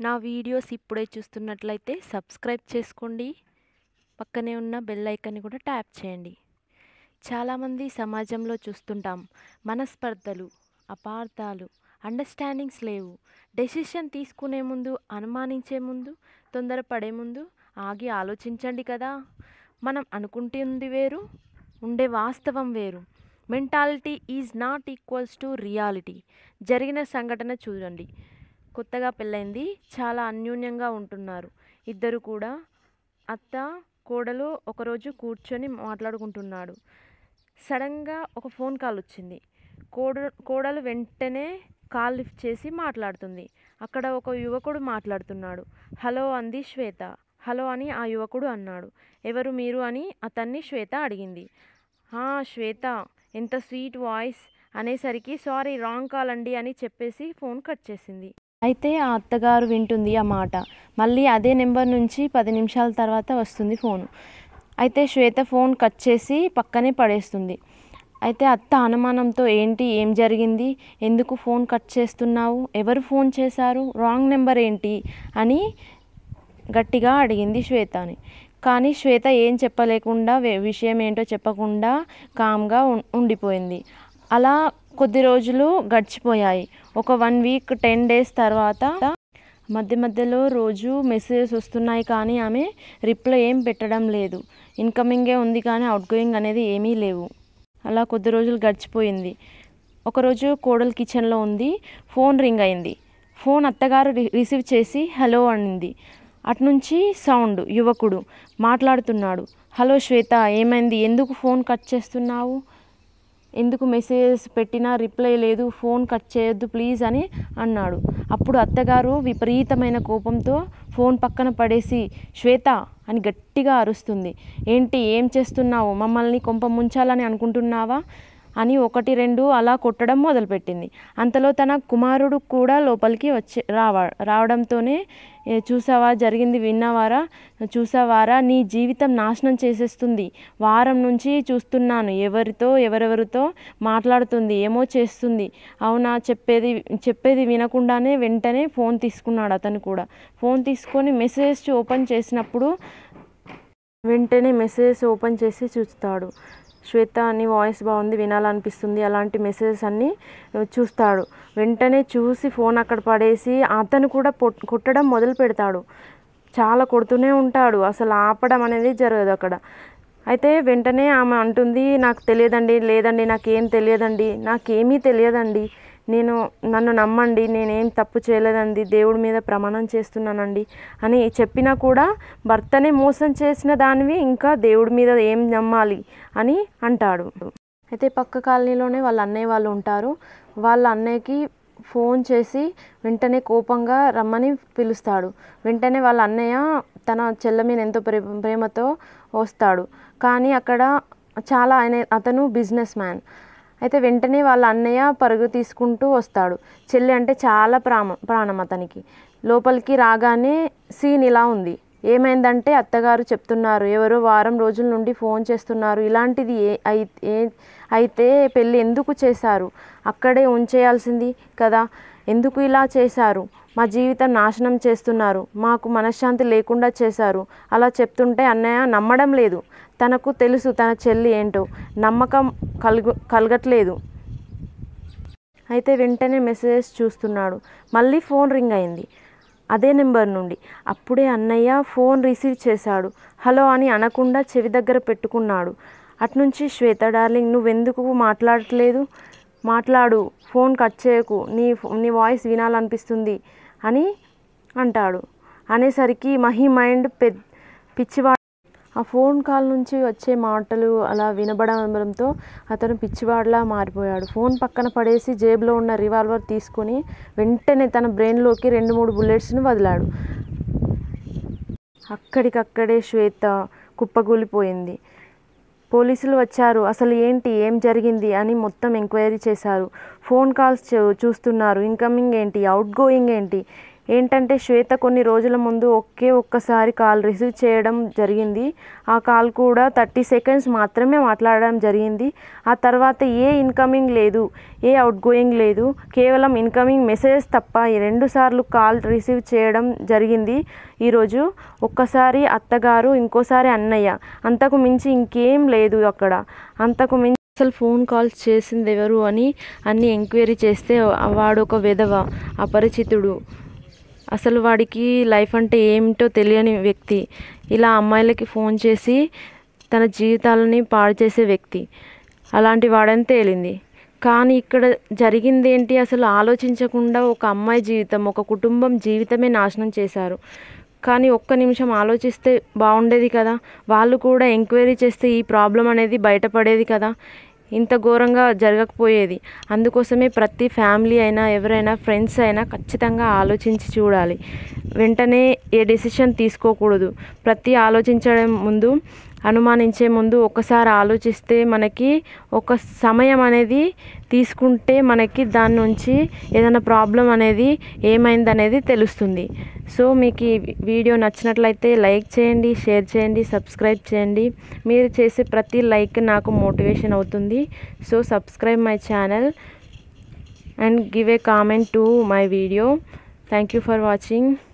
నా వీడియోస్ ఇప్పుడే చూస్తున్నట్లయితే సబ్స్క్రైబ్ చేసుకోండి పక్కనే ఉన్న బెల్ ఐకాన్ని కూడా ట్యాప్ చేయండి చాలామంది సమాజంలో చూస్తుంటాం మనస్పర్ధలు అపార్థాలు అండర్స్టాండింగ్స్ లేవు డెసిషన్ తీసుకునే ముందు అనుమానించే ముందు తొందరపడే ముందు ఆగి ఆలోచించండి కదా మనం అనుకుంటుంది వేరు ఉండే వాస్తవం వేరు mentality is not equals to reality జరిగిన సంఘటన చూడండి కొత్తగా పెళ్ళైంది చాలా అన్యోన్యంగా ఉంటున్నారు ఇద్దరు కూడా అత్త కోడలు ఒకరోజు కూర్చొని మాట్లాడుకుంటున్నాడు సడన్గా ఒక ఫోన్ కాల్ వచ్చింది కోడ కోడలు వెంటనే కాల్ లిఫ్ట్ చేసి మాట్లాడుతుంది అక్కడ ఒక యువకుడు మాట్లాడుతున్నాడు హలో అంది శ్వేత హలో అని ఆ యువకుడు అన్నాడు ఎవరు మీరు అని అతన్ని శ్వేత అడిగింది "ఆ, శ్వేత ఎంత స్వీట్ వాయిస్ అనేసరికి సారీ రాంగ్ కాల్ అండి అని చెప్పేసి ఫోన్ కట్ చేసింది అయితే ఆ అత్తగారు వింటుంది ఆ మాట మళ్ళీ అదే నెంబర్ నుంచి పది నిమిషాల తర్వాత వస్తుంది ఫోను అయితే శ్వేత ఫోన్ కట్ చేసి పక్కనే పడేస్తుంది అయితే అత్త అనుమానంతో ఏంటి ఏం జరిగింది ఎందుకు ఫోన్ కట్ చేస్తున్నావు ఎవరు ఫోన్ చేశారు రాంగ్ నెంబర్ ఏంటి అని గట్టిగా అడిగింది శ్వేతని కానీ శ్వేత ఏం చెప్పలేకుండా వే- విషయం ఏంటో చెప్పకుండా కామ్గా ఉం- ఉండిపోయింది అలా కొద్ది రోజులు గడిచిపోయాయి ఒక వన్ వీక్ టెన్ డేస్ తర్వాత మధ్య మధ్యలో రోజు మెసేజెస్ వస్తున్నాయి కానీ ఆమె రిప్లై ఏం పెట్టడం లేదు ఇన్కమింగే ఉంది కానీ అవుట్ గోయింగ్ అనేది ఏమీ లేవు అలా కొద్ది రోజులు గడిచిపోయింది ఒకరోజు కోడలు కిచెన్లో ఉంది ఫోన్ రింగ్ అయింది ఫోన్ అత్తగారు రి- రిసీవ్ చేసి హలో అనింది అటునుంచి సౌండ్ యువకుడు మాట్లాడుతున్నాడు హలో శ్వేత ఏమైంది ఎందుకు ఫోన్ కట్ చేస్తున్నావు ఎందుకు మెసేజెస్ పెట్టినా రిప్లై లేదు ఫోన్ కట్ చేయొద్దు ప్లీజ్ అని అన్నాడు అప్పుడు అత్తగారు విపరీతమైన కోపంతో ఫోన్ పక్కన పడేసి శ్వేత అని గట్టిగా అరుస్తుంది ఏంటి ఏం చేస్తున్నావు మమ్మల్ని కొంప ముంచాలని అనుకుంటున్నావా అని ఒకటి రెండు అలా కొట్టడం మొదలుపెట్టింది అంతలో తన కుమారుడు కూడా లోపలికి వచ్చి రావ రావడంతోనే "ఏ, చూసావా జరిగింది విన్నావారా చూసావారా నీ జీవితం నాశనం చేసేస్తుంది వారం నుంచి చూస్తున్నాను ఎవరితో ఎవరెవరితో మాట్లాడుతుంది ఏమో చేస్తుంది అవునా చెప్పేది చెప్పేది వినకుండానే వెంటనే ఫోన్ తీసుకున్నాడు అతను కూడా ఫోన్ తీసుకొని మెసేజ్ ఓపెన్ చేసినప్పుడు వెంటనే మెసేజ్ ఓపెన్ చేసి చూస్తాడు శ్వేత నీ వాయిస్ బాగుంది వినాలనిపిస్తుంది అలాంటి మెసేజెస్ అన్నీ చూస్తాడు వెంటనే చూసి ఫోన్ అక్కడ పడేసి అతను కూడా పొట్- కొట్టడం మొదలు పెడతాడు చాలా కొడుతూనే ఉంటాడు అసలు ఆపడం అనేది జరగదు అక్కడ అయితే వెంటనే ఆమె అంటుంది నాకు తెలియదండి లేదండి నాకేం తెలియదండి నాకేమీ తెలియదండి నేను నన్ను నమ్మండి నేనేం తప్పు చేయలేదండి దేవుడి మీద ప్రమాణం చేస్తున్నానండి అని చెప్పినా కూడా భర్తనే మోసం చేసిన దానివి ఇంకా దేవుడి మీద ఏం నమ్మాలి అని అంటాడు అయితే పక్క కాలనీలోనే వాళ్ళ అన్నయ్య వాళ్ళు ఉంటారు వాళ్ళ అన్నయ్యకి ఫోన్ చేసి వెంటనే కోపంగా రమ్మని పిలుస్తాడు వెంటనే వాళ్ళ అన్నయ్య తన చెల్ల మీద ఎంతో ప్రే ప్రేమతో వస్తాడు కానీ అక్కడ చాలా ఆయన అతను బిజినెస్ మ్యాన్ అయితే వెంటనే వాళ్ళ అన్నయ్య పరుగు తీసుకుంటూ వస్తాడు చెల్లి అంటే చాలా ప్రాణం ప్రాణం అతనికి లోపలికి రాగానే సీన్ ఇలా ఉంది ఏమైందంటే అత్తగారు చెప్తున్నారు ఎవరో వారం రోజుల నుండి ఫోన్ చేస్తున్నారు ఇలాంటిది ఏ అయి- ఏ అయితే పెళ్ళి ఎందుకు చేశారు అక్కడే ఉంచేయాల్సింది కదా ఎందుకు ఇలా చేశారు మా జీవితం నాశనం చేస్తున్నారు మాకు మనశ్శాంతి లేకుండా చేశారు అలా చెప్తుంటే అన్నయ్య నమ్మడం లేదు తనకు తెలుసు తన చెల్లి ఏంటో నమ్మకం కలుగు కలగట్లేదు అయితే వెంటనే మెసేజ్ చూస్తున్నాడు మళ్ళీ ఫోన్ రింగ్ అయింది అదే నెంబర్ నుండి అప్పుడే అన్నయ్య ఫోన్ రిసీవ్ చేశాడు హలో అని అనకుండా చెవి దగ్గర పెట్టుకున్నాడు అట్నుంచి శ్వేత డార్లింగ్ నువ్వెందుకు మాట్లాడట్లేదు మాట్లాడు ఫోన్ కట్ చేయకు నీ నీ వాయిస్ వినాలనిపిస్తుంది అని అంటాడు అనేసరికి మహి మైండ్ పెద్ద పిచ్చివా ఆ ఫోన్ కాల్ నుంచి వచ్చే మాటలు అలా వినబడంతో అతను పిచ్చివాడిలా మారిపోయాడు ఫోన్ పక్కన పడేసి జేబులో ఉన్న రివాల్వర్ తీసుకొని వెంటనే తన బ్రెయిన్లోకి రెండు మూడు బుల్లెట్స్ని వదిలాడు అక్కడికక్కడే శ్వేత కుప్పగూలిపోయింది పోలీసులు వచ్చారు అసలు ఏంటి ఏం జరిగింది అని మొత్తం ఎంక్వైరీ చేశారు ఫోన్ కాల్స్ చూ- చూస్తున్నారు ఇన్కమింగ్ ఏంటి అవుట్ గోయింగ్ ఏంటి ఏంటంటే శ్వేత కొన్ని రోజుల ముందు ఒకే ఒక్కసారి కాల్ రిసీవ్ చేయడం జరిగింది ఆ కాల్ కూడా థర్టీ సెకండ్స్ మాత్రమే మాట్లాడడం జరిగింది ఆ తర్వాత ఏ ఇన్కమింగ్ లేదు ఏ అవుట్ గోయింగ్ లేదు కేవలం ఇన్కమింగ్ మెసేజ్ తప్ప ఈ రెండు సార్లు కాల్ రిసీవ్ చేయడం జరిగింది ఈరోజు ఒక్కసారి అత్తగారు ఇంకోసారి అన్నయ్య అంతకు మించి ఇంకేం లేదు అక్కడ అంతకు మించి అసలు ఫోన్ కాల్స్ చేసింది ఎవరు అని అన్ని ఎంక్వైరీ చేస్తే వాడు ఒక విధవ అపరిచితుడు అసలు వాడికి లైఫ్ అంటే ఏమిటో తెలియని వ్యక్తి ఇలా అమ్మాయిలకి ఫోన్ చేసి తన జీవితాలని పాడు చేసే వ్యక్తి అలాంటి వాడని తేలింది కానీ ఇక్కడ జరిగింది ఏంటి అసలు ఆలోచించకుండా ఒక అమ్మాయి జీవితం ఒక కుటుంబం జీవితమే నాశనం చేశారు కానీ ఒక్క నిమిషం ఆలోచిస్తే బాగుండేది కదా వాళ్ళు కూడా ఎంక్వైరీ చేస్తే ఈ ప్రాబ్లం అనేది బయటపడేది కదా ఇంత ఘోరంగా జరగకపోయేది అందుకోసమే ప్రతి ఫ్యామిలీ అయినా ఎవరైనా ఫ్రెండ్స్ అయినా ఖచ్చితంగా ఆలోచించి చూడాలి వెంటనే ఏ డెసిషన్ తీసుకోకూడదు ప్రతి ఆలోచించడం ముందు అనుమానించే ముందు ఒకసారి ఆలోచిస్తే మనకి ఒక సమయం అనేది తీసుకుంటే మనకి దాని నుంచి ఏదైనా ప్రాబ్లం అనేది ఏమైంది అనేది తెలుస్తుంది సో మీకు ఈ వీడియో నచ్చినట్లయితే లైక్ చేయండి షేర్ చేయండి సబ్స్క్రైబ్ చేయండి మీరు చేసే ప్రతి లైక్ నాకు మోటివేషన్ అవుతుంది so subscribe my channel and give a comment to my video thank you for watching